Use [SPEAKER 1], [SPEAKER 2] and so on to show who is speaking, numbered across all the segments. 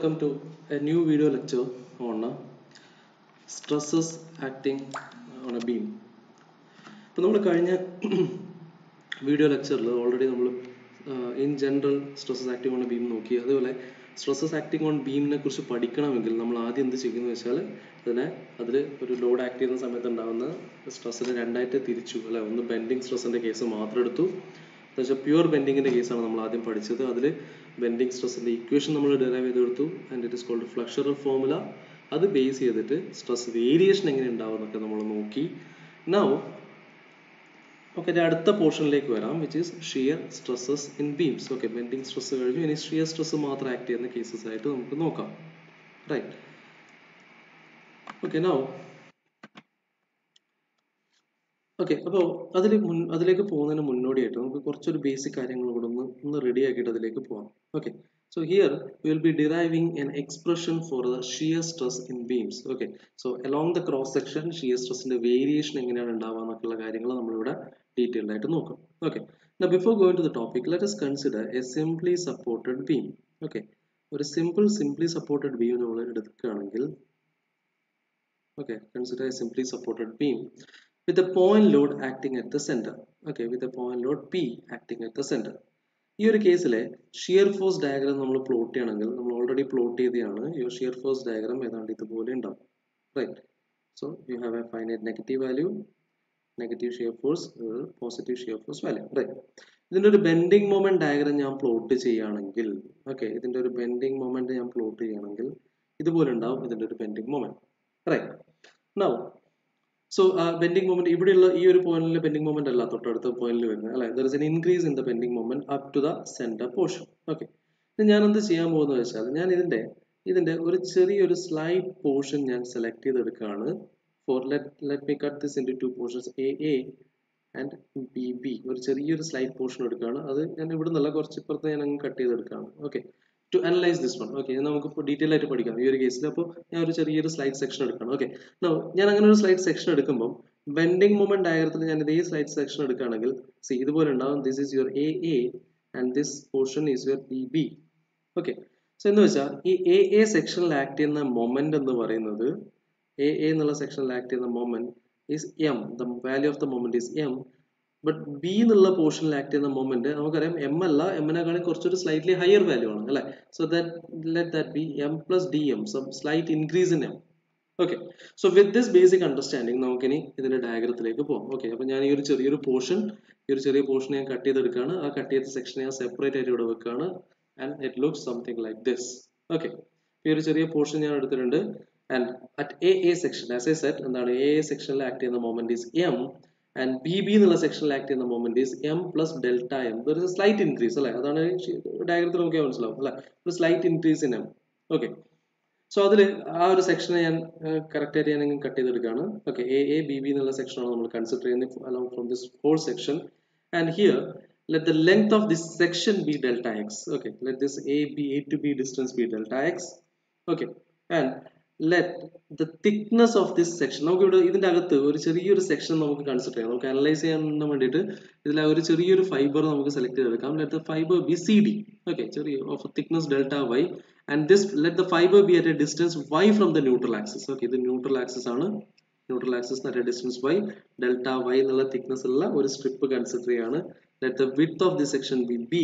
[SPEAKER 1] welcome to a new video lecture on uh, stresses acting on a beam. ഇപ്പോൾ നമ്മൾ കഴിഞ്ഞ video ലെക്ചറിൽ already നമ്മൾ in general stresses acting on beam നോക്കി അതുപോലെ സ്ട്രെസ്സസ് ആക്ടിങ് ഓൺ ബീമിനെ കുറിച്ച് പഠിക്കണമെങ്കിൽ നമ്മൾ ആദ്യം എന്ത് ചെയ്യുന്നത് വെച്ചാൽ അതിനെ അതിൽ ഒരു ലോഡ് ആക്ട് ചെയ്യുന്ന സമയത്ത് ഉണ്ടാകുന്ന സ്ട്രെസ്സിനെ രണ്ടായിട്ട് തിരിച്ചു അല്ലെ ഒന്ന് ബെൻഡിങ് സ്ട്രെസ്സിൻ്റെ കേസ് മാത്രം എടുത്തു എന്നുവെച്ചാൽ പ്യുവർ ബെൻഡിങ്ങിൻ്റെ കേസാണ് നമ്മൾ ആദ്യം പഠിച്ചത് അതിൽ ബെൻഡിങ് സ്ട്രെസ്സിൻ്റെ ഇക്വേഷൻ നമ്മൾ ഡിറൈവ് ചെയ്തെടുത്തു and it is called flexural formula അത് ബേസ് ചെയ്തിട്ട് സ്ട്രെസ് വേരിയേഷൻ എങ്ങനെ ഉണ്ടാവും എന്നൊക്കെ നമ്മൾ നോക്കി നൗ ഓക്കെ അടുത്ത പോർഷനിലേക്ക് വരാം which is shear stresses in beams okay bending stress കഴിഞ്ഞു ഇനി ഷിയർ സ്ട്രെസ് മാത്രം ആക്ട് ചെയ്യുന്ന കേസസ് ആയിട്ട് നമുക്ക് നോക്കാം റൈറ്റ് ഓക്കെ നൗ ഓക്കെ അപ്പോൾ അതിൽ മുൻ അതിലേക്ക് പോകുന്നതിന് മുന്നോടിയായിട്ട് നമുക്ക് കുറച്ചൊരു ബേസിക് കാര്യങ്ങൾ കൂടെ ഒന്ന് ഒന്ന് റെഡി ആക്കിയിട്ട് അതിലേക്ക് പോകാം okay so here will be deriving an expression for the shear stress in beams okay so along the cross section shear സ്ട്രെസ്സിന്റെ വേരിയേഷൻ എങ്ങനെയാണ് ഉണ്ടാവുക എന്നൊക്കെയുള്ള കാര്യങ്ങൾ നമ്മളിവിടെ ഡീറ്റെയിൽഡ് ആയിട്ട് നോക്കാം okay Now before going to the topic, let us consider a simply supported beam. Okay, ഒരു simple simply supported beam നമ്മൾ എടുക്കുകയാണെങ്കിൽ okay consider a simply supported beam with a point load acting at the center okay with a point load p acting at the center ഈ ഒരു കേസിലെ shear force diagram നമ്മൾ plot ചെയ്യണമെങ്കിൽ നമ്മൾ already plot ചെയ്തതാണ് ഈ ഷിയർ ഫോഴ്സ് ഡയഗ്രാം ഏതാണ്ട് ഇതുപോലെ ഉണ്ടാവും right so you have a finite negative value negative shear force positive shear force value right ഇതിന്റെ ഒരു ബെൻഡിങ് മൊമെന്റ് ഡയഗ്രാം ഞാൻ പ്ലോട്ട് ചെയ്യുകയാണെങ്കിൽ ഓക്കെ ഇതിന്റെ ഒരു ബെൻഡിങ് മൊമെന്റ് ഞാൻ പ്ലോട്ട് ചെയ്യുകയാണെങ്കിൽ ഇതുപോലെ ഉണ്ടാവും ഇതിന്റെ ഒരു bending moment right now so bending moment ഇവിടെയുള്ള ഈ ഒരു പോയിന്റിലെ ബെൻഡിങ് മൊമെന്റ് അല്ല തൊട്ടടുത്ത പോയിന്റിൽ വരുന്നത് അല്ലെ there is an increase in the bending moment up to the centre portion okay ഞാൻ എന്ത് ചെയ്യാൻ പോകുന്നത് വെച്ചാൽ ഞാൻ ഇതിന്റെ ഇതിന്റെ ഒരു ചെറിയൊരു സ്ലൈഡ് പോർഷൻ ഞാൻ സെലക്ട് ചെയ്തെടുക്കുകയാണ് for let let me cut this into two portions A A and B B ഒരു ചെറിയൊരു സ്ലൈഡ് പോർഷൻ എടുക്കുകയാണ് അത് ഞാൻ ഇവിടെ നിന്നുള്ള കുറച്ച് ഇപ്പുറത്ത് ഞാൻ അങ്ങ് കട്ട് ചെയ്തെടുക്കുകയാണ് okay to analyse this one okay നമുക്ക് ഇപ്പോൾ ഡീറ്റെയിൽ ആയിട്ട് പഠിക്കാം ഈ ഒരു കേസിൽ അപ്പോൾ ഞാൻ ഒരു ചെറിയൊരു സ്ലൈഡ് സെക്ഷൻ എടുക്കണം ഓക്കെ ഞാൻ അങ്ങനെ ഒരു സ്ലൈഡ് സെക്ഷൻ എടുക്കുമ്പോൾ ബെൻഡിങ് മൊമെന്റ് ഡയഗ്രത്തിൽ ഞാൻ ഇതേ സ്ലൈഡ് സെക്ഷൻ എടുക്കുകയാണെങ്കിൽ സി ഇതുപോലെ ഉണ്ടാവും this is your A A and this portion is your B B okay so എന്ന് വെച്ചാൽ ഈ എ എ സെക്ഷനിൽ ആക്ട് ചെയ്യുന്ന മൊമെന്റ് എന്ന് പറയുന്നത് എ എ എന്നുള്ള സെക്ഷനിൽ ആക്ട് ചെയ്യുന്ന moment is M the value of the moment is M but B എന്നുള്ള പോർഷനിൽ ആക്ട് ചെയ്യുന്ന മൊമെന്റ് നമുക്കറിയാം എം അല്ല എമ്മിനെക്കാളും കുറച്ചൊരു സ്ലൈറ്റ്ലി ഹയർ വാല്യൂ ആണ് അല്ലെ so that let that be M plus D M some slight increase in M okay so with this basic understanding നമുക്കിനി ഇതിന്റെ ഡയഗ്രത്തിലേക്ക് പോകാം ഓക്കെ അപ്പൊ ഞാൻ ഈ ഒരു ചെറിയൊരു പോർഷൻ ഈ ഒരു ചെറിയ പോർഷൻ ഞാൻ കട്ട് ചെയ്തെടുക്കുകയാണ് ആ കട്ട് ചെയ്ത സെക്ഷൻ ഞാൻ സെപ്പറേറ്റ് ആയിട്ട് ഇവിടെ വെക്കുകയാണ് and it looks something like this okay ഈ ഒരു ചെറിയ പോർഷൻ ഞാൻ എടുത്തിട്ടുണ്ട് and at A A section as a set എന്താണ് എ എ സെക്ഷനിൽ ആക്ട് ചെയ്യുന്ന moment is M and B B എന്നുള്ള സെക്ഷനിൽ ആക്ട് ചെയ്യുന്ന moment is M plus delta M ഒരു സ്ലൈറ്റ് ഇൻക്രീസ് അല്ലെ അതാണ് ഡയഗ്രത്തിൽ നോക്കിയാൽ മനസ്സിലാവും അല്ലെ ഒരു slight increase in M okay so അതിൽ ആ ഒരു സെക്ഷനെ ഞാൻ കറക്റ്റ് ആയിട്ട് ഞാൻ കട്ട് ചെയ്തെടുക്കുകയാണ് okay A A B B എന്നുള്ള സെക്ഷനാണ് നമ്മൾ കൺസിഡർ ചെയ്യുന്നത് along from this for section and here let the length of this section be delta x okay let this a b a to b distance be delta x okay and let the thickness of this section നമുക്ക് ഇവിടെ ഇതിന്റെ അകത്ത് ഒരു ചെറിയൊരു section നമുക്ക് consider ചെയ്യാം നമുക്ക് analyse ചെയ്യാൻ വേണ്ടിയിട്ട് ഇതിൽ ഒരു ചെറിയൊരു ഫൈബർ നമുക്ക് സെലക്ട് ചെയ്തെടുക്കാം let the fibre B C D okay ചെറിയ of thickness delta Y and this let the fibre B at a distance Y from the neutral axis okay ഇത് ന്യൂട്രൽ ആക്സിസ് ആണ് neutral axis at a distance Y delta Y എന്നുള്ള thickness ഉള്ള ഒരു strip consider ചെയ്യാണ് let the width of this section be b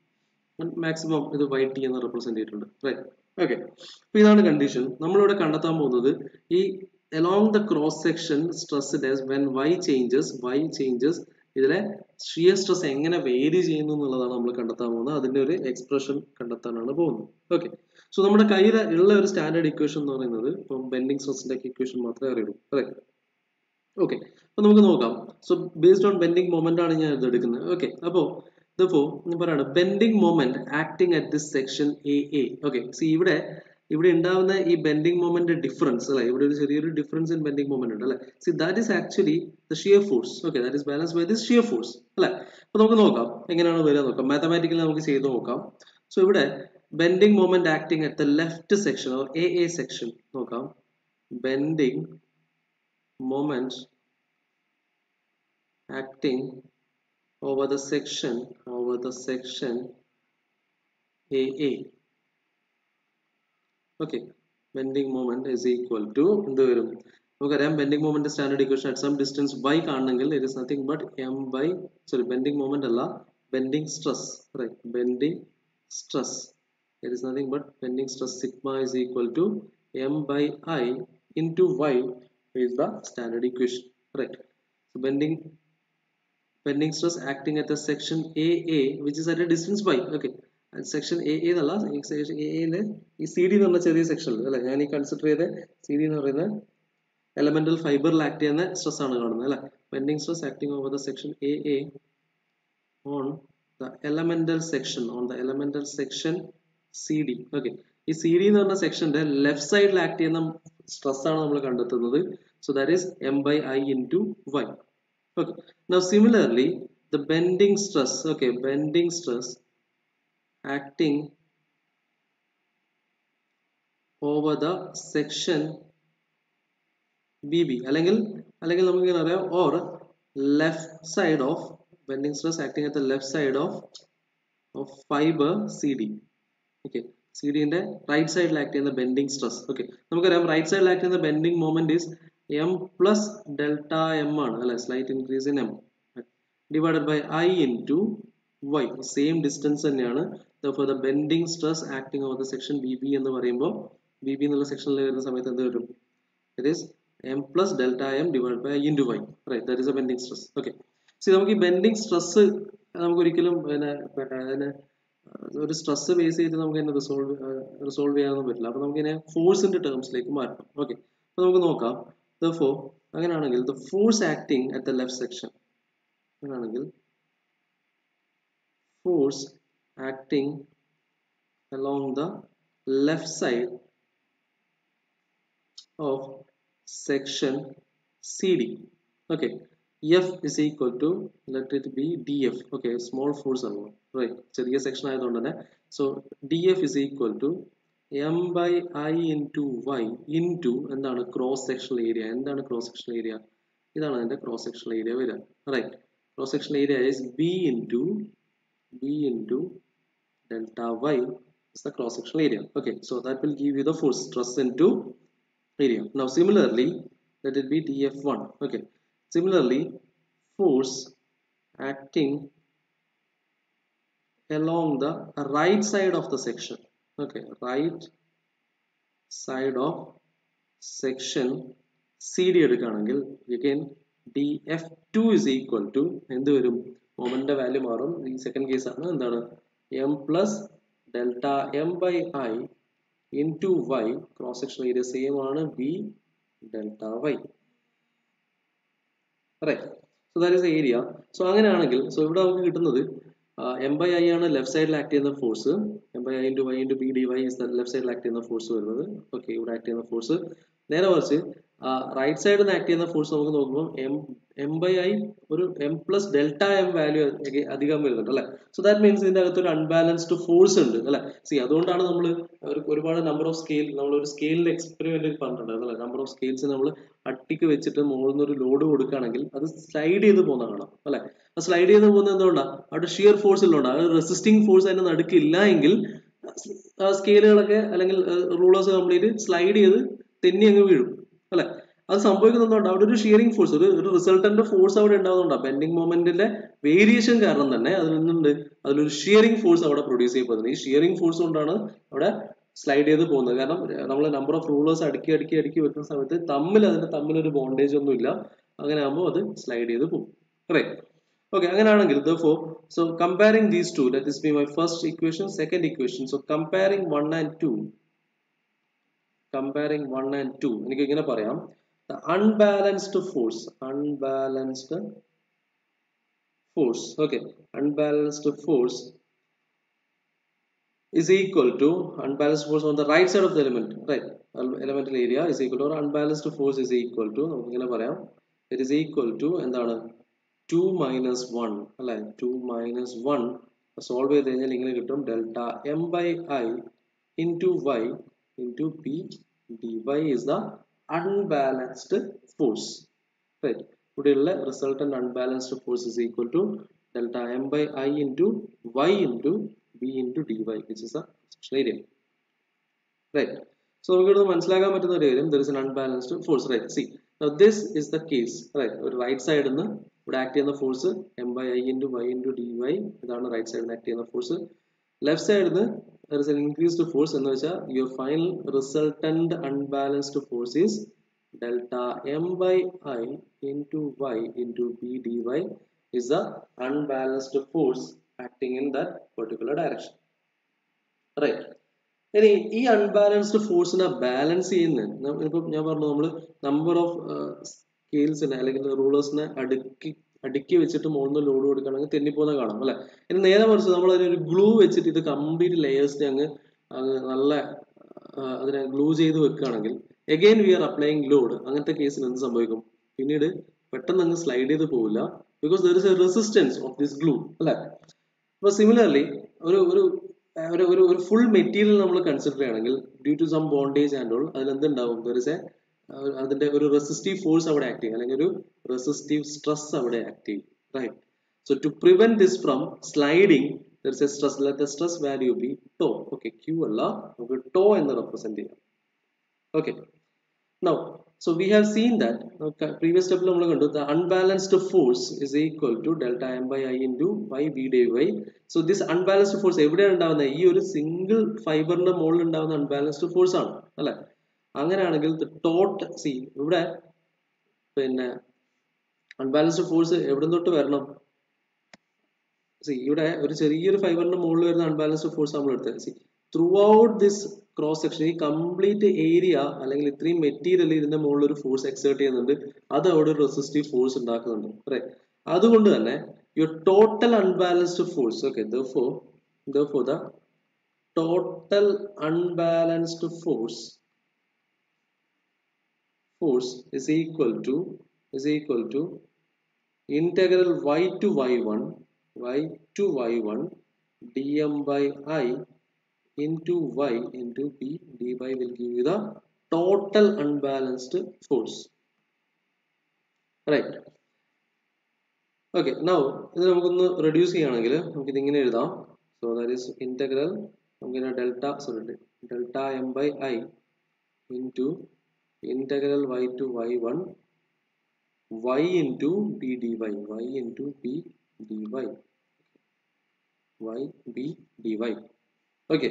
[SPEAKER 1] and maximum ഇത് yt എന്ന് represent ചെയ്തിട്ടുണ്ട് right okay അപ്പൊ ഇതാണ് കണ്ടീഷൻ നമ്മളിവിടെ കണ്ടെത്താൻ പോകുന്നത് ഈ along the cross section stress as when y changes y changes ഇതിലെ ഷിയർ സ്ട്രെസ് എങ്ങനെ വേരി ചെയ്യുന്നു എന്നുള്ളതാണ് നമ്മൾ കണ്ടെത്താൻ പോകുന്നത് അതിന്റെ ഒരു എക്സ്പ്രഷൻ കണ്ടെത്താനാണ് പോകുന്നത് ഓക്കെ സോ നമ്മുടെ കയ്യിൽ ഉള്ള ഒരു സ്റ്റാൻഡേർഡ് ഇക്വേഷൻ എന്ന് പറയുന്നത് ഇപ്പം ബെൻഡിങ് സ്ട്രെസിന്റെ ഇക്വേഷൻ മാത്രമേ അറിയുള്ളൂ റൈറ്റ് ഓക്കെ അപ്പൊ നമുക്ക് നോക്കാം so based on bending moment ആണ് ഞാൻ ഇത് എടുക്കുന്നത് ഓക്കെ അപ്പോ ഇതിപ്പോ ഞാൻ പറയാണ് bending moment acting at this section A A okay see ഇവിടെ ഇവിടെ ഉണ്ടാവുന്ന ഈ ബെൻഡിങ് മൊമെന്റ് ഡിഫറൻസ് അല്ലെ ഇവിടെ ഒരു ചെറിയൊരു ഡിഫറൻസ് ഇൻ ബെൻഡിങ് മൊമെന്റ് ഉണ്ട് അല്ലെ see that is actually the shear force okay that is balance by this shear force അല്ലെ അപ്പൊ നമുക്ക് നോക്കാം എങ്ങനെയാണ് വരിക നോക്കാം മാത്തമാറ്റിക്കലി നമുക്ക് ചെയ്ത് നോക്കാം സോ ഇവിടെ bending moment acting at the left section or A A section നോക്കാം bending moment acting over the section over the section AA okay bending moment is equal to എന്ത് വരും നമുക്കറിയാം bending moment standard equation at some distance by കാണണമെങ്കിൽ it is nothing but M by sorry bending moment അല്ല bending stress right bending stress it is nothing but bending stress sigma is equal to M by I into y is the standard equation right so bending bending stress acting at the section AA which is at a distance by okay section A A എന്നല്ല section A എയില് ഈ C D എന്ന് പറഞ്ഞ ചെറിയ section അല്ലെ ഞാൻ ഈ consider ചെയ്ത സി ഡി എന്ന് പറയുന്ന എലമെന്റൽ ഫൈബറിൽ ആക്ട് ചെയ്യുന്ന സ്ട്രെസ് ആണ് കാണുന്നത് അല്ലെ bending stress acting over the section A A on the elemental section on the elemental section C D okay ഈ സി ഡി എന്ന് പറഞ്ഞ സെക്ഷന്റെ ലെഫ്റ്റ് സൈഡിൽ ആക്ട് ചെയ്യുന്ന സ്ട്രെസ് ആണ് നമ്മൾ കണ്ടെത്തുന്നത് so that is M by I into Y okay now similarly the bending stress okay bending stress acting over the section B B അല്ലെങ്കിൽ അല്ലെങ്കിൽ നമുക്ക് ഇങ്ങനെ അറിയാം or left side of bending stress acting at the left side of of fibre C D okay C ഡിന്റെ right സൈഡിൽ act ചെയ്യുന്ന bending stress okay നമുക്കറിയാം right സൈഡിൽ ആക്ട് ചെയ്യുന്ന bending moment is M plus delta M ആണ് അല്ലെ slight increase in M divided by I into Y same distance തന്നെയാണ് for the bending stress acting over the section B B എന്ന് പറയുമ്പോൾ B B എന്നുള്ള സെക്ഷനിൽ വരുന്ന സമയത്ത് എന്ത് വരും it is M plus delta M divide by I into Y right that is a bending stress okay see നമുക്ക് ഈ ബെൻഡിങ് സ്ട്രെസ് നമുക്ക് ഒരിക്കലും പിന്നെ പിന്നെ അതിന് ഒരു സ്ട്രെസ് ബേസ് ചെയ്ത് നമുക്ക് തന്നെ റിസോൾവ് റിസോൾവ് ചെയ്യാനൊന്നും പറ്റില്ല അപ്പൊ നമുക്ക് ഇതിനെ ഫോഴ്സിന്റെ ടേംസിലേക്ക് മാറ്റണം ഓക്കെ അപ്പൊ നമുക്ക് നോക്കാം ദോ അങ്ങനെയാണെങ്കിൽ the force acting at the left section അങ്ങനെയാണെങ്കിൽ force acting along the left side of section CD okay F is equal to let it be DF okay small force ആണ് right ചെറിയ section ആയതുകൊണ്ട് തന്നെ so DF is equal to m by i into y into എന്താണ് cross sectional area എന്താണ് cross sectional area ഇതാണ് അതിന്റെ cross sectional area വരിക right cross sectional area is b into b into delta y is the cross sectional area okay so that will give you the force stress into area now similarly let it be df1 okay similarly force acting along the right side of the section okay right side of section CD എടുക്കുകയാണെങ്കിൽ again df2 is equal to എന്ത് വരും മൊമെന്റിന്റെ value മാറും ഈ second case ആണ് എന്താണ് M plus delta M by I into Y cross section area same ആണ് B delta Y right so that is area so അങ്ങനെയാണെങ്കിൽ so ഇവിടെ നമുക്ക് കിട്ടുന്നത് എം ബൈ ഐ ആണ് ലെഫ്റ്റ് സൈഡിൽ ആക്ട് ചെയ്യുന്ന force M by I into Y into B D Y is left സൈഡിൽ act ചെയ്യുന്ന ഫോഴ്സ് വരുന്നത് ഓക്കെ ഇവിടെ ആക്ട് ചെയ്യുന്ന ഫോഴ്സ് നേരെ മറിച്ച് റൈറ്റ് സൈഡിൽ നിന്ന് ആക്ട് ചെയ്യുന്ന ഫോഴ്സ് നമുക്ക് നോക്കുമ്പോൾ എം എം ബൈ ഐ ഒരു M plus delta M value അധികം വരുന്നുണ്ട് അല്ലെ സോ ദാറ്റ് മീൻസ് ഇതിന്റെ അകത്ത് ഒരു അൺബാലൻസ്ഡ് ഫോഴ്സ് ഉണ്ട് അല്ലെ സി അതുകൊണ്ടാണ് നമ്മൾ ഒരുപാട് നമ്പർ ഓഫ് സ്കെയിൽ നമ്മൾ ഒരു സ്കെയിലിന്റെ എക്സ്പെരിമെന്റ് പറഞ്ഞിട്ടുണ്ടായിരുന്നു അല്ലെ നമ്പർ ഓഫ് സ്കെയിൽസ് നമ്മൾ അട്ടിക്ക് വെച്ചിട്ട് മുകളിൽ നിന്ന് ഒരു ലോഡ് കൊടുക്കുകയാണെങ്കിൽ അത് സ്ലൈഡ് ചെയ്ത് പോകുന്ന കാണാം അല്ലെ ആ സ്ലൈഡ് ചെയ്ത് പോകുന്നത് എന്തുകൊണ്ടാണ് അവിടെ ഷിയർ ഫോഴ്സ് ഉള്ളതുകൊണ്ട് അത് റെസിസ്റ്റിംഗ് ഫോഴ്സ് അതിന്റെ നടുക്കില്ല എങ്കിൽ സ്കെയിലുകളൊക്കെ അല്ലെങ്കിൽ റൂളേഴ്സ് കംപ്ലീറ്റ് സ്ലൈഡ് ചെയ്ത് തെന്നി അങ്ങ് വീഴും അല്ലെ അത് സംഭവിക്കുന്നുണ്ട് അവിടെ ഒരു ഷിയറിംഗ് ഫോഴ്സ് ഒരു ഒരു റിസൾട്ടന്റ് ഫോഴ്സ് അവിടെ ഉണ്ടാകുന്നുണ്ട് ബെൻഡിങ് മൊമെന്റിന്റെ വേരിയേഷൻ കാരണം തന്നെ അതിൽ നിന്നുണ്ട് അതിലൊരു ഷിയറിംഗ് ഫോഴ്സ് അവിടെ പ്രൊഡ്യൂസ് ചെയ്യപ്പെടുന്നത് ഈ ഷിയറിംഗ് ഫോഴ്സ് കൊണ്ടാണ് അവിടെ സ്ലൈഡ് ചെയ്ത് പോകുന്നത് കാരണം നമ്മൾ നമ്പർ ഓഫ് റൂളേഴ്സ് അടുക്കി അടുക്കി അടുക്കി വെക്കുന്ന സമയത്ത് തമ്മിൽ അതിന്റെ തമ്മിൽ ഒരു ബോണ്ടേജ് ഒന്നും ഇല്ല അങ്ങനെ ആകുമ്പോൾ അത് സ്ലൈഡ് ചെയ്ത് പോകും റൈറ്റ് okay അങ്ങനെയാണെങ്കിൽ therefore so comparing these two let this be my first equation second equation so comparing 1 and 2 comparing 1 and 2 എനിക്ക് ഇങ്ങനെ പറയാം the unbalanced force unbalanced force okay unbalanced force is equal to unbalanced force on the right side of the element right elemental area is equal to or unbalanced force is equal to നമുക്ക് ഇങ്ങനെ പറയാം it is equal to എന്താണ് 2 minus one അല്ലെ two minus one solve ചെയ്ത് കഴിഞ്ഞാൽ ഇങ്ങനെ കിട്ടും delta M by I into Y into P D Y is the unbalanced force right ഇവിടെയുള്ള resultant unbalanced force is equal to delta M by I into Y into B into D Y which is the area right so നമുക്ക് ഇവിടെ മനസ്സിലാക്കാൻ പറ്റുന്ന ഒരു കാര്യം there is an unbalanced force right see this is the case right ഒരു right സൈഡിൽ നിന്ന് ഇവിടെ ആക്ട് ചെയ്യുന്ന force M by I into Y into D Y ഇതാണ് റൈറ്റ് സൈഡിൽ നിന്ന് ആക്ട് ചെയ്യുന്ന ഫോഴ്സ് ലെഫ്റ്റ് സൈഡിൽ നിന്ന് there is an increased force എന്ന് വെച്ചാൽ your final resultant unbalanced force is delta M by I into Y into B D Y is the unbalanced force acting in that particular direction right ഇനി ഈ unbalanced ഫോഴ്സിനെ balance ചെയ്യുന്ന ഇപ്പൊ ഞാൻ പറഞ്ഞു നമ്മൾ നമ്പർ ഓഫ് സ്കെയിൽസിനെ അല്ലെങ്കിൽ റൂളേഴ്സിനെ അടുക്കി അടുക്കി വെച്ചിട്ട് മുകളിൽ ലോഡ് കൊടുക്കുകയാണെങ്കിൽ തെന്നിപ്പോകുന്ന കാണാം അല്ലെ ഇനി നേരെ മറിച്ച് നമ്മൾ അതിനൊരു ഗ്ലൂ വെച്ചിട്ട് ഇത് കംപ്ലീറ്റ് ലെയേഴ്സിനെ അങ്ങ് അങ്ങ് നല്ല അതിനെ ഗ്ലൂ ചെയ്ത് വെക്കുകയാണെങ്കിൽ again we are applying load അങ്ങനത്തെ കേസിൽ എന്ത് സംഭവിക്കും പിന്നീട് പെട്ടെന്ന് അങ്ങ് സ്ലൈഡ് ചെയ്ത് പോവില്ല because there is a resistance of this glue അല്ലെ അപ്പൊ സിമിലർലി ഒരു ഒരു ഒരു ഒരു ഒരു ഫുൾ മെറ്റീരിയൽ നമ്മൾ കൺസിഡർ ചെയ്യുകയാണെങ്കിൽ due to some bondage and all അതിൽ എന്തുണ്ടാവും ദർ ഇസ് എ അതിന്റെ ഒരു റെസിസ്റ്റീവ് ഫോഴ്സ് അവിടെ ആക്ട് ചെയ്യും അല്ലെങ്കിൽ ഒരു റെസിസ്റ്റീവ് സ്ട്രെസ് അവിടെ ആക്ട് ചെയ്യും right so to prevent this from sliding there is a stress let stress value be tau okay Q അല്ല നമുക്ക് ടോ എന്ന് റെപ്രസെന്റ് ചെയ്യാം okay now So we have seen that okay, previous step നമ്മൾ കണ്ടു the unbalanced force is equal to delta m by i into y v dy y. So this unbalanced force എവിടെയാണ് ഉണ്ടാവുന്നത് ഈ ഒരു single ഫൈബറിന്റെ മുകളിൽ ഉണ്ടാവുന്ന unbalanced force ആണ് അല്ലെ അങ്ങനെയാണെങ്കിൽ ടോട്ട് സി ഇവിടെ പിന്നെ അൺബാലൻസ്ഡ് ഫോഴ്സ് എവിടെ തൊട്ട് വരണം സി ഇവിടെ ഒരു ചെറിയൊരു ഫൈബറിന്റെ മുകളിൽ വരുന്ന അൺബാലൻസ്ഡ് ഫോഴ്സ് നമ്മൾ എടുത്തത് see throughout this cross section ഈ കംപ്ലീറ്റ് ഏരിയ അല്ലെങ്കിൽ ഇത്രയും മെറ്റീരിയൽ ഇതിന്റെ മുകളിൽ ഒരു ഫോഴ്സ് എക്സേർട്ട് ചെയ്യുന്നുണ്ട് അത് അവിടെ ഒരു റെസിസ്റ്റീവ് ഫോഴ്സ് ഉണ്ടാക്കുന്നുണ്ട് അല്ലേ അതുകൊണ്ട് തന്നെ your total unbalanced force okay though therefore the total unbalanced force force is equal to is equal to integral y to y1 y to y1 dm by i into y into b dy will give you the total unbalanced force right okay now ഇത് നമുക്കൊന്ന് reduce ചെയ്യുകയാണെങ്കിൽ നമുക്ക് ഇതിങ്ങനെ എഴുതാം so that is integral നമുക്കിങ്ങനെ delta sorry delta M by I into integral Y to Y one y into b dy y into b dy y b dy okay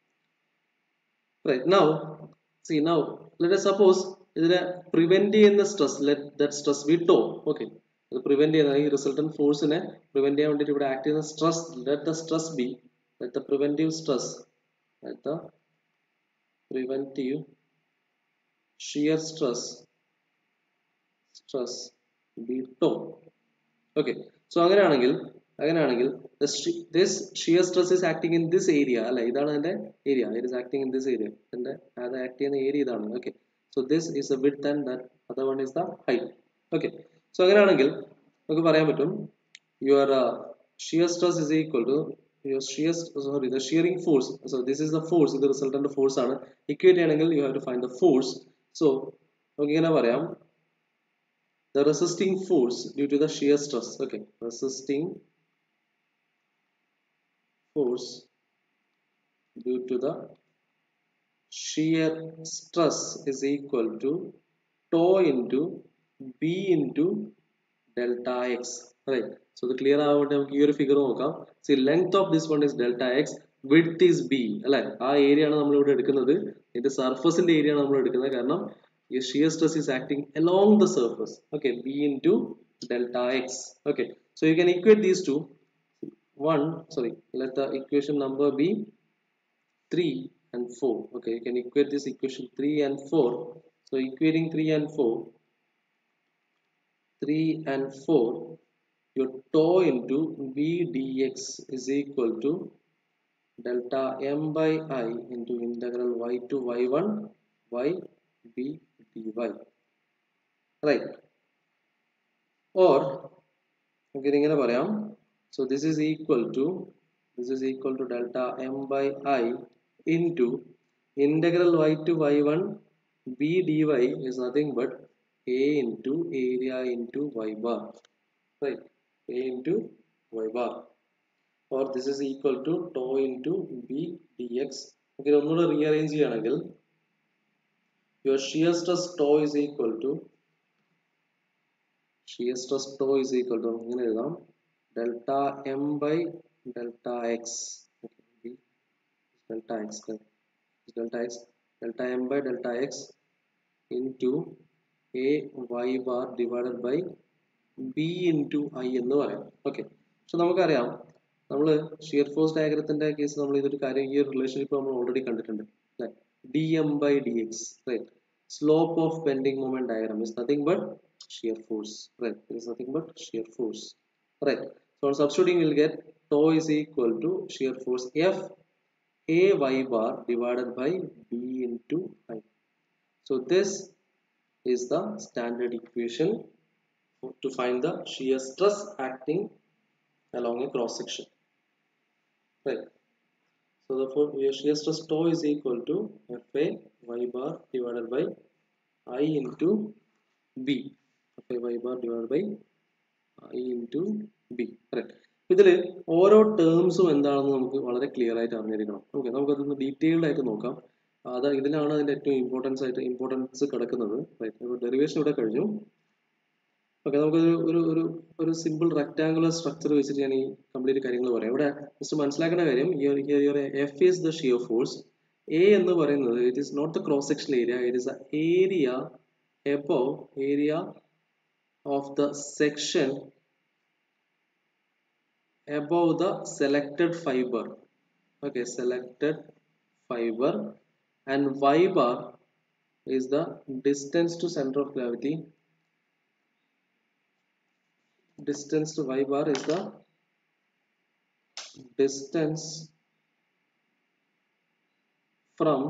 [SPEAKER 1] right now see now let us suppose ഇതിനെ prevent ചെയ്യുന്ന stress let that stress be tau okay അത് prevent ചെയ്യുന്ന ഈ resultant ഫോഴ്സിനെ prevent ചെയ്യാൻ വേണ്ടിയിട്ട് ഇവിടെ act ചെയ്യുന്ന stress let the stress be let the preventive stress let the preventive shear stress stress be tau okay so അങ്ങനെയാണെങ്കിൽ അങ്ങനെയാണെങ്കിൽ this shear stress is acting in this area അല്ല ഇതാണ് അതിന്റെ ഏരിയ it is acting in this area ഇതിന്റെ അത് ആക്ട് ചെയ്യുന്ന ഏരിയ ഇതാണ് okay so this is a width and that other one is the height okay so അങ്ങനെയാണെങ്കിൽ നമുക്ക് പറയാൻ പറ്റും your shear stress is equal to your shear sorry the shearing force so this is the force ഇത് resultant force ആണ് equate ചെയ്യണമെങ്കിൽ you have to find the force so നമുക്ക് ഇങ്ങനെ പറയാം the resisting force due to the shear stress okay resisting force due to the shear stress is equal to tau into b into delta x right so the clear ആവട്ടെ നമുക്ക് ഈ ഒരു figure നോക്കാം see length of this one is delta X width is B അല്ലെ ആ area ആണ് നമ്മൾ ഇവിടെ എടുക്കുന്നത് ഇതിന്റെ സർഫസിന്റെ ഏരിയ ആണ് നമ്മൾ എടുക്കുന്നത് കാരണം your shear stress is acting along the surface okay b into delta x okay so you can equate these two one sorry let the equation number be 3 and 4 okay you can equate this equation 3 and 4 so equating 3 and 4 3 and 4 your tau into b dx is equal to delta m by i into integral y to y1 y b dy right or നമുക്ക് ഇങ്ങനെ പറയാം so this is equal to this is equal to delta m by i into integral y to y1 b dy is nothing but a into area into y bar right a into y bar or this is equal to tau into b dx നമുക്ക് ഒന്നുകൂടെ rearrange ചെയ്യുകയാണെങ്കിൽ your shear stress tau is equal to shear stress tau is equal to ഇങ്ങനെ എഴുതാം delta M by delta X delta X delta X delta M by delta X into A Y bar divided by B into I എന്ന് പറയാം okay പക്ഷെ നമുക്കറിയാം നമ്മൾ shear force ഡയഗ്രത്തിന്റെ case നമ്മൾ ഇതൊരു കാര്യം ഈ ഒരു റിലേഷൻഷിപ്പ് നമ്മൾ ഓൾറെഡി കണ്ടിട്ടുണ്ട് അല്ലെ D M by D X right slope of bending moment diagram is nothing but shear force right it is nothing but shear force right so on substituting we'll get tau is equal to shear force F A y bar divided by B into I. So this is the standard equation to find the shear stress acting along a cross section. Right. So therefore your shear stress tau is equal to Fa y bar divided by I into B. Fa y bar divided by I into B. Correct. ഇതിൽ ഓരോ ടേംസും എന്താണെന്ന് നമുക്ക് വളരെ clear ആയിട്ട് അറിഞ്ഞിരിക്കണം okay നമുക്കതൊന്ന് detailed ആയിട്ട് നോക്കാം അത് ഇതിലാണ് അതിന്റെ ഏറ്റവും ഇമ്പോർട്ടൻസ് ആയിട്ട് ഇമ്പോർട്ടൻസ് കിടക്കുന്നത് ഡെറിവേഷൻ ഇവിടെ കഴിഞ്ഞു ഓക്കെ നമുക്കൊരു ഒരു ഒരു ഒരു സിമ്പിൾ റെക്ടാങ്കുലർ സ്ട്രക്ചർ വെച്ചിട്ട് ഞാൻ ഈ കംപ്ലീറ്റ് കാര്യങ്ങൾ പറയാം ഇവിടെ ജസ്റ്റ് മനസ്സിലാക്കേണ്ട കാര്യം F is the shear force A എന്ന് പറയുന്നത് it is not the cross section area it is the area above area of the section above the selected fiber okay selected fiber and y bar is the distance to center of gravity distance to y bar is the distance from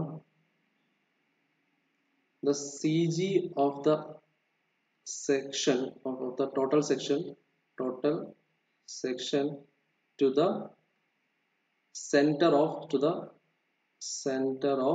[SPEAKER 1] the CG of the section of, of the total section total section to the center of to the center of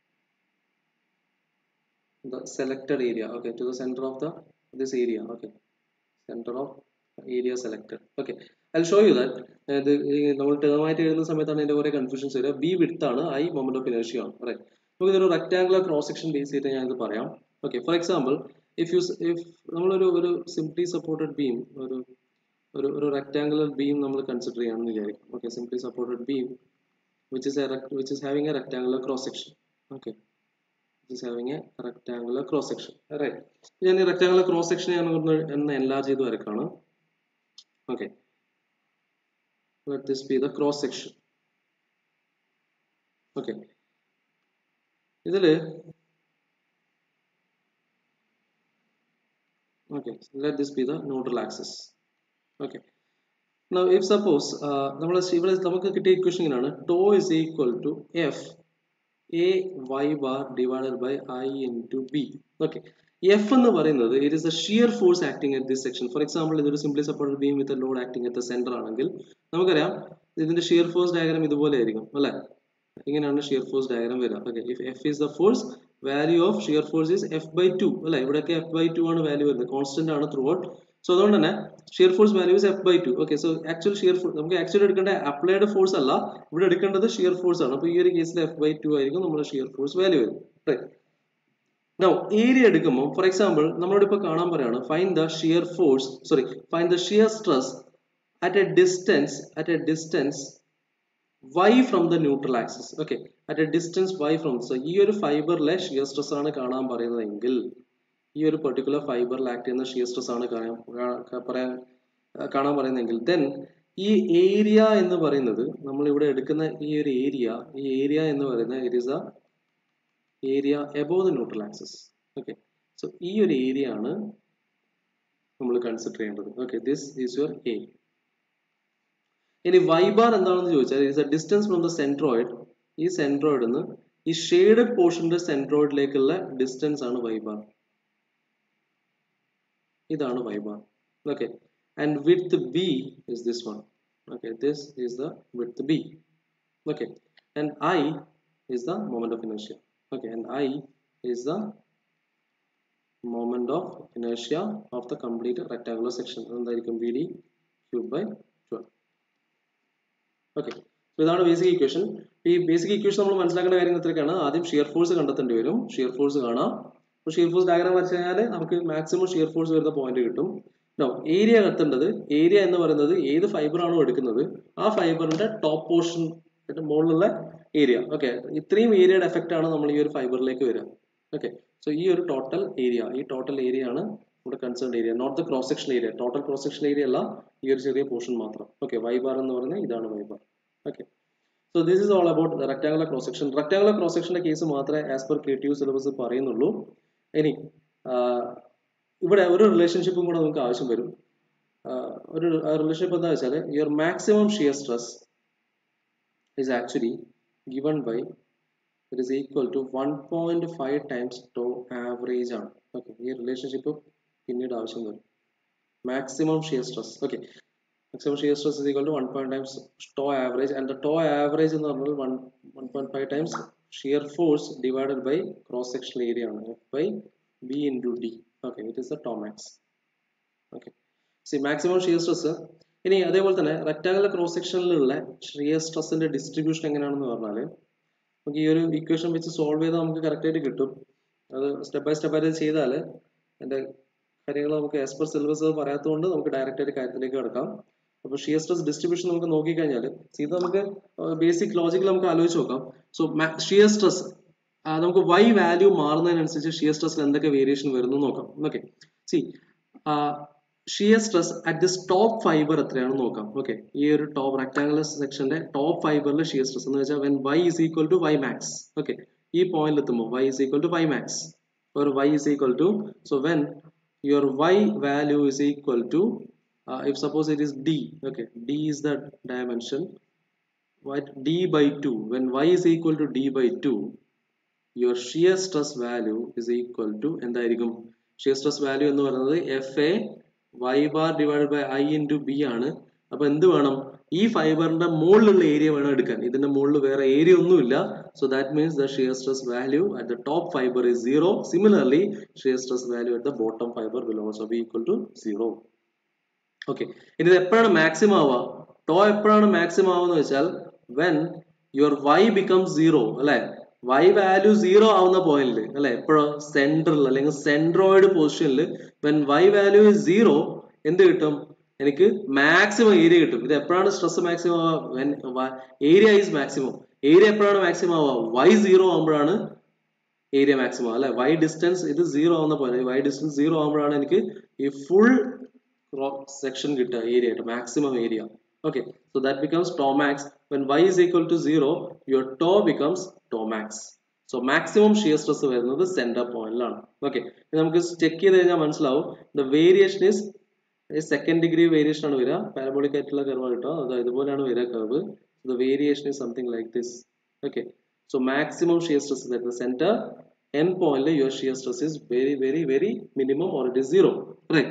[SPEAKER 1] the selected area okay to the center of the this area okay center of area selected okay i'll show you that ഇത് നമ്മൾ term ആയിട്ട് എഴുതുന്ന സമയത്താണ് ഇതിന്റെ കുറെ confusions വരിക B width ആണ് I moment of ഇനേഷ്യ ആണ് റൈറ്റ് നമുക്ക് ഇതൊരു റെക്ടാംഗുലർ ക്രോസ് സെക്ഷൻ ബേസ് ചെയ്തിട്ട് ഞാൻ ഇത് പറയാം okay for example if you if നമ്മളൊരു ഒരു സിംപ്ലി സപ്പോർട്ടഡ് ബീം ഒരു ഒരു ഒരു റെക്ടാംഗുലർ ബീം നമ്മൾ കൺസിഡർ ചെയ്യാമെന്ന് വിചാരിക്കും okay simply supported beam which is which is having a rectangular cross section okay which is having a rectangular cross section right ഞാൻ ഈ റെക്ടാംഗുലർ ക്രോസ് സെക്ഷൻ ഞാൻ ഒന്ന് എന്ന് എൻലാർജ് ചെയ്ത് വരക്കാണ് okay let this be the cross section okay ഇതില് okay let this be the neutral axis okay now if suppose നമ്മൾ ഇവിടെ നമുക്ക് കിട്ടിയ ഇക്വേഷൻ ഇങ്ങനെയാണ് tau is equal to f a y bar divided by i into b okay F എന്ന് പറയുന്നത് it is a shear force acting at this section for example ഇതൊരു simply supported beam with load acting at the centre ആണെങ്കിൽ നമുക്കറിയാം ഇതിന്റെ shear force diagram ഇതുപോലെ ആയിരിക്കും അല്ലെ ഇങ്ങനെയാണ് ഷിയർ ഫോഴ്സ് ഡയഗ്രാം വരിക okay if F is the force value of shear force is F by two അല്ലെ ഇവിടെയൊക്കെ എഫ് ബൈ ടു ആണ് വാല്യൂ വരുന്നത് കോൺസ്റ്റന്റ് ആണ് ത്രൂ ഔട്ട് സോ അതുകൊണ്ട് തന്നെ shear force value is F by two okay so actual shear force നമുക്ക് actually എടുക്കേണ്ട applied force അല്ല ഇവിടെ എടുക്കേണ്ടത് ഷിയർ ഫോഴ്സ് ആണ് അപ്പൊ ഈ ഒരു കേസിൽ എഫ് ബൈ ടു ആയിരിക്കും നമ്മുടെ ഷിയർ ഫോഴ്സ് വാല്യൂ വരും റൈറ്റ് നൗ ഏരിയ എടുക്കുമ്പോൾ ഫോർ എക്സാമ്പിൾ നമ്മളോട് ഇപ്പോൾ കാണാൻ പറയാണ് fine the shear force sorry fine the shear stress at a distance at a distance y from the neutral axis okay at a distance y from so ഈ ഒരു ഫൈബറിലെ shear stress ആണ് കാണാൻ പറയുന്നതെങ്കിൽ ഈ ഒരു പെർട്ടിക്കുലർ ഫൈബറിൽ ആക്ട് ചെയ്യുന്ന shear stress ആണ് പറയാൻ കാണാൻ പറയുന്നതെങ്കിൽ ദെൻ ഈ ഏരിയ എന്ന് പറയുന്നത് നമ്മൾ ഇവിടെ എടുക്കുന്ന ഈ ഒരു ഏരിയ ഈ ഏരിയ എന്ന് പറയുന്നത് it is a area above the neutral axis okay so ഈ ഒരു ഏരിയ ആണ് നമ്മൾ കൺസിഡർ ചെയ്യേണ്ടത് okay this is your A ഇനി വൈ ബാർ എന്താണെന്ന് ചോദിച്ചാൽ it's a distance from the centroid ഈ സെൻട്രോയിഡ് നിന്ന് ഈ ഷെയ്ഡഡ് പോർഷന്റെ സെൻട്രോയിഡിലേക്കുള്ള ഡിസ്റ്റൻസ് ആണ് വൈ ബാർ ഇതാണ് Y bar okay and width B is this one okay this is the width B okay and I is the moment of inertia okay and i is the moment of inertia of the complete rectangular section എന്തായിരിക്കും B D cube by twelve okay so ഇതാണ് basic equation ഈ basic equation നമ്മൾ മനസ്സിലാക്കേണ്ട കാര്യങ്ങൾ ഇത്രയൊക്കെയാണ് ആദ്യം shear force കണ്ടെത്തേണ്ടി വരും shear force കാണാം അപ്പോൾ ഷിയർ ഫോഴ്സ് ഡയഗ്രാം വരച്ചു കഴിഞ്ഞാൽ നമുക്ക് മാക്സിമം ഷിയർ ഫോഴ്സ് വരുന്ന പോയിന്റ് കിട്ടും നോ ഏരിയ കത്തേണ്ടത് ഏരിയ എന്ന് പറയുന്നത് ഏത് ഫൈബർ ആണോ എടുക്കുന്നത് ആ ഫൈബറിന്റെ ടോപ്പ് പോർഷൻ മുകളിലുള്ള ഏരിയ ഓക്കെ ഇത്രയും ഏരിയയുടെ എഫക്റ്റ് ആണ് നമ്മൾ ഈ ഒരു ഫൈബറിലേക്ക് വരിക ഓക്കെ സോ ഈ ഒരു ടോട്ടൽ ഏരിയ ഈ ടോട്ടൽ ഏരിയ ആണ് നമ്മുടെ concern area not the cross section area total cross section area അല്ല ഈ ഒരു ചെറിയ പോർഷൻ മാത്രം ഓക്കെ വൈ ബാർ എന്ന് പറയുന്നത് ഇതാണ് Y bar okay so this is all about rectangular cross section rectangular cross സെക്ഷന്റെ കേസ് മാത്രമേ as per K T U syllabus പറയുന്നുള്ളൂ ഇനി ഇവിടെ ഒരു റിലേഷൻഷിപ്പും കൂടെ നമുക്ക് ആവശ്യം വരും ഒരു റിലേഷൻഷിപ്പ് എന്താ വെച്ചാൽ your maximum shear stress is actually given by it is equal to 1.5 times tau average ആണ് ഓക്കെ ഈ റിലേഷൻഷിപ്പ് പിന്നീട് ആവശ്യം വരും maximum shear stress okay maximum shear stress is equal to one point times tau average and tau average എന്ന് പറഞ്ഞാൽ one one point five times shear force divided by cross section area ആണ് F by B into D okay it is the tau max okay see maximum shear stress ഇനി അതേപോലെ തന്നെ rectangular cross സെക്ഷനിലുള്ള ഷിയർ സ്ട്രെസ്സിന്റെ distribution എങ്ങനെയാണെന്ന് പറഞ്ഞാൽ നമുക്ക് ഈ ഒരു ഇക്വേഷൻ വെച്ച് സോൾവ് ചെയ്താൽ നമുക്ക് കറക്റ്റ് ആയിട്ട് കിട്ടും അത് സ്റ്റെപ്പ് ബൈ സ്റ്റെപ്പ് ആയിട്ട് ചെയ്താൽ അതിന്റെ കാര്യങ്ങൾ നമുക്ക് ആസ് പെർ സിലബസ് പറയാത്തതുകൊണ്ട് നമുക്ക് ഡയറക്റ്റ് ആയിട്ട് കാര്യത്തിലേക്ക് കിടക്കാം അപ്പോൾ ഷിയർ സ്ട്രെസ് ഡിസ്ട്രിബ്യൂഷൻ നമുക്ക് നോക്കിക്കഴിഞ്ഞാൽ ഇത് നമുക്ക് ബേസിക് ലോജിക്കിൽ നമുക്ക് ആലോചിച്ച് നോക്കാം സോ ഷിയർ സ്ട്രെസ് നമുക്ക് വൈ വാല്യൂ മാറുന്നതിനനുസരിച്ച് ഷിയർ സ്ട്രെസ്സിൽ എന്തൊക്കെ വേരിയേഷൻ വരുന്നു നോക്കാം okay see shear stress at this top fibre എത്രയാണെന്ന് നോക്കാം ഓക്കെ ഈ ഒരു ടോപ്പ് റെക്ടാങ്കുലർ സെക്ഷന്റെ ടോപ്പ് ഫൈബറിലെ ഷിയർ സ്ട്രെസ് എന്ന് വെച്ചാൽ when Y is equal to Y max okay ഈ പോയിന്റിൽ എത്തുമ്പോൾ Y is equal to Y max or y is equal to so when your y value is equal to uh, if suppose it is d okay d is the dimension what d by 2 when y is equal to d by 2 your shear stress value is equal to എന്തായിരിക്കും shear stress value എന്ന് പറയുന്നത് F A Y bar divide by I into B ആണ് അപ്പൊ എന്ത് വേണം ഈ ഫൈബറിന്റെ മുകളിലുള്ള area വേണം എടുക്കാൻ ഇതിന്റെ മുകളിൽ വേറെ ഏരിയ ഒന്നുമില്ല so that means the shear stress value at the top fibre is zero similarly shear stress value at the bottom fibre will also be equal to zero okay ഇനി ഇത് എപ്പോഴാണ് മാക്സിമം ആവുക ടോ എപ്പോഴാണ് maximum ആവുക എന്ന് വെച്ചാൽ when your Y become zero അല്ലെ Y value zero ആവുന്ന പോയിന്റിൽ അല്ലെ എപ്പോഴോ സെൻട്രൽ അല്ലെങ്കിൽ സെൻട്രോയിഡ് പൊസിഷനിൽ when Y value is zero എന്ത് കിട്ടും എനിക്ക് മാക്സിമം ഏരിയ കിട്ടും ഇത് എപ്പോഴാണ് സ്ട്രെസ് മാക്സിമം ആവുക ഏരിയ ഈസ് മാക്സിമം ഏരിയ എപ്പോഴാണ് മാക്സിമം ആവുക വൈ സീറോ ആകുമ്പോഴാണ് ഏരിയ മാക്സിമം അല്ലെ വൈ ഡിസ്റ്റൻസ് ഇത് സീറോ ആവുന്ന പോലെ വൈ ഡിസ്റ്റൻസ് സീറോ ആകുമ്പോഴാണ് എനിക്ക് ഈ ഫുൾ സെക്ഷൻ കിട്ടുക ഏരിയ ആയിട്ട് maximum area okay so that becomes tau max when y is equal to 0 your tau becomes tau max so maximum shear stress വരുന്നത് centre പോയിന്റിലാണ് ഓക്കെ നമുക്ക് ചെക്ക് ചെയ്ത് കഴിഞ്ഞാൽ മനസ്സിലാവും the variation is second degree variation ആണ് വരിക parabolic ആയിട്ടുള്ള curve കിട്ടുക അത് ഇതുപോലെയാണ് വരിക curve the variation is something like this okay so maximum shear stress at the centre N പോയിന്റിൽ your shear stress is very very very minimum or it is zero right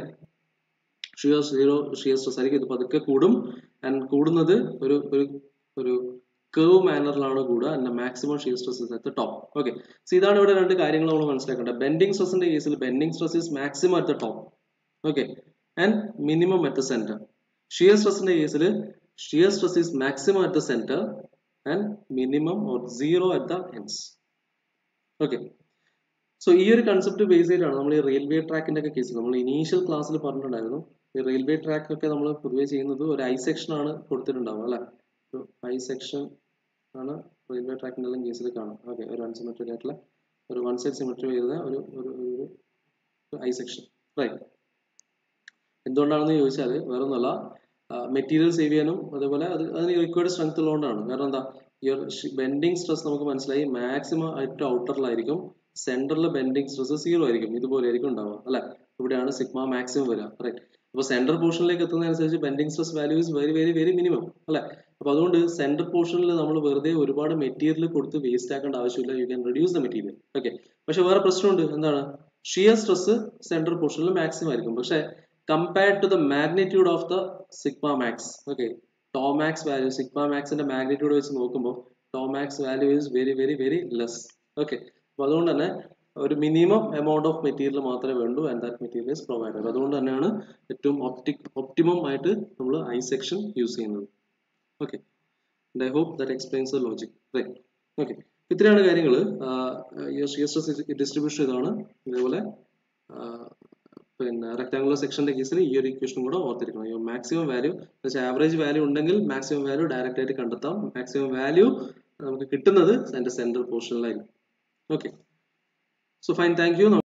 [SPEAKER 1] shear zero shear stress ആയിരിക്കും ഇത് പതുക്കെ കൂടും and കൂടുന്നത് ഒരു ഒരു ഒരു curve മാനറിലാണ് കൂടുക and maximum shear stress is at the top okay so ഇതാണ് ഇവിടെ രണ്ട് കാര്യങ്ങൾ നമ്മൾ മനസ്സിലാക്കേണ്ടത് ബെൻഡിങ് സ്ട്രെസിന്റെ കേസിൽ bending stress is maximum at the top okay and minimum at the centre shear സ്ട്രെസിന്റെ കേസിൽ shear stress is maximum at the centre and minimum or zero at the ends okay so ഈ ഒരു concept base ചെയ്തിട്ടാണ് നമ്മൾ ഈ railway ട്രാക്കിന്റെ ഒക്കെ case നമ്മൾ initial ക്ലാസ്സിൽ പറഞ്ഞിട്ടുണ്ടായിരുന്നു ഈ റെയിൽവേ ട്രാക്ക് ഒക്കെ നമ്മൾ പൊതുവെ ചെയ്യുന്നത് ഒരു ഐ സെക്ഷൻ ആണ് കൊടുത്തിട്ടുണ്ടാവുക അല്ലെ ഒരു ഐ സെക്ഷൻ ആണ് റെയിൽവേ ട്രാക്കിന്റെ എല്ലാം കേസിൽ കാണാം ഓക്കെ ഒരു അൺസിമെട്രിക് ആയിട്ടുള്ള ഒരു വൺ സൈഡ് സിമെട്രി വരുന്ന ഒരു ഒരു ഒരു ഐ സെക്ഷൻ റൈറ്റ് എന്തുകൊണ്ടാണെന്ന് ചോദിച്ചാൽ വേറെ ഒന്നുമല്ല മെറ്റീരിയൽ സേവ് ചെയ്യാനും അതേപോലെ അത് അതിന് റിക്വയർഡ് സ്ട്രെങ്ത് ഉള്ളതുകൊണ്ടാണ് കാരണം എന്താ ഈ ബെൻഡിങ് സ്ട്രെസ് നമുക്ക് മനസ്സിലായി മാക്സിമം ഏറ്റവും ഔട്ടറിലായിരിക്കും സെന്ററിൽ ബെൻഡിങ് സ്ട്രെസ് സീറോ ആയിരിക്കും ഇതുപോലെ ആയിരിക്കും ഉണ്ടാവുക അല്ലെ ഇവിടെയാണ് സിഗ്മ മാക്സിമം വരിക റൈറ്റ് അപ്പൊ സെന്റർ പോർഷനിലേക്ക് എത്തുന്നതനുസരിച്ച് bending stress value is very very very minimum അല്ലെ അപ്പൊ അതുകൊണ്ട് സെന്റർ പോർഷനിൽ നമ്മൾ വെറുതെ ഒരുപാട് മെറ്റീരിയൽ കൊടുത്ത് വേസ്റ്റ് ആക്കേണ്ട ആവശ്യമില്ല you can reduce the material okay പക്ഷെ വേറെ പ്രശ്നമുണ്ട് എന്താണ് ഷിയർ സ്ട്രെസ് സെന്റർ പോർഷനിൽ മാക്സിമം ആയിരിക്കും പക്ഷെ compared to the magnitude of the sigma max okay tau max value sigma മാക്സിന്റെ മാഗ്നിറ്റ്യൂഡ് വെച്ച് നോക്കുമ്പോൾ tau max value is very very very less okay അപ്പൊ അതുകൊണ്ട് തന്നെ ഒരു മിനിമം എമൗണ്ട് ഓഫ് മെറ്റീരിയൽ മാത്രമേ വേണ്ടൂ and that material is provided അതുകൊണ്ട് തന്നെയാണ് ഏറ്റവും ഒപ്റ്റിക് ഒപ്റ്റിമം ആയിട്ട് നമ്മൾ ഐ സെക്ഷൻ യൂസ് ചെയ്യുന്നത് okay I hope that explains the logic right okay ഇത്രയാണ് കാര്യങ്ങൾ സ്ട്രെസ് ഡിസ്ട്രിബ്യൂഷൻ ഇതാണ് അതേപോലെ ആ, പിന്നെ റെക്ടാങ്കുലർ സെക്ഷന്റെ കേസിൽ ഈ ഒരു ഇക്വേഷൻ കൂടെ ഓർത്തിരിക്കണം ഈ മാക്സിമം വാല്യൂ ആവറേജ് വാല്യൂ ഉണ്ടെങ്കിൽ മാക്സിമം വാല്യൂ ഡയറക്റ്റ് ആയിട്ട് കണ്ടെത്താം മാക്സിമം വാല്യൂ നമുക്ക് കിട്ടുന്നത് അതിന്റെ സെൻട്രൽ പോർഷനിലായിരിക്കും okay so fine thank U